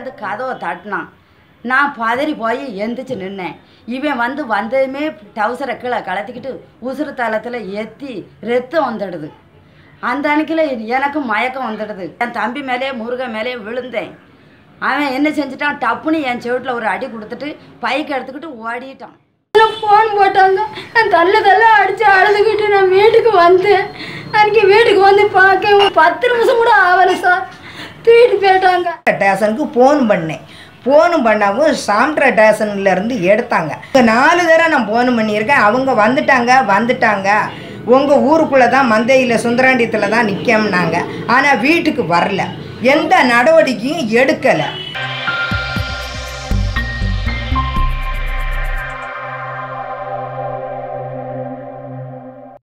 வந்து கதவை தட்டினான் நான் பதறி போய் எந்திரிச்சு நின்னேன் இவன் வந்து வந்ததுமே டவுசரை கீழே கலத்திக்கிட்டு உசுறு தளத்தில் எத்தி ரத்தம் வந்துடுது அந்த அன்னைக்கில் எனக்கு மயக்கம் வந்துடுது என் தம்பி மேலேயே முருகன் மேலேயே விழுந்தேன் அவன் என்ன செஞ்சுட்டான் டப்புன்னு என் செவிட்டில் ஒரு அடி கொடுத்துட்டு பைக் எடுத்துக்கிட்டு ஓடிட்டான் ஃபோன் போட்டாங்க நான் தள்ள தள்ள அடிச்சு அழுதுகிட்டு நான் வீட்டுக்கு வந்தேன் அன்னைக்கு வீட்டுக்கு வந்து பார்க்க ஒரு பத்து நிமிஷம் கூட ஆகலை சார் தூக்கிட்டு போயிட்டாங்க ஸ்டேஷனுக்கு ஃபோன் பண்ணேன் ஃபோன் பண்ணவும் சாம்ட்ரா ஸ்டேஷன்ல இருந்து எடுத்தாங்க நாலு தடவை நான் ஃபோன் பண்ணியிருக்கேன் அவங்க வந்துட்டாங்க வந்துட்டாங்க உங்கள் ஊருக்குள்ளே தான் மந்தையில் சுந்தராண்டியத்தில் தான் நிற்கம்னாங்க ஆனால் வீட்டுக்கு வரல எந்த நடவடிக்கையும் எடுக்கலை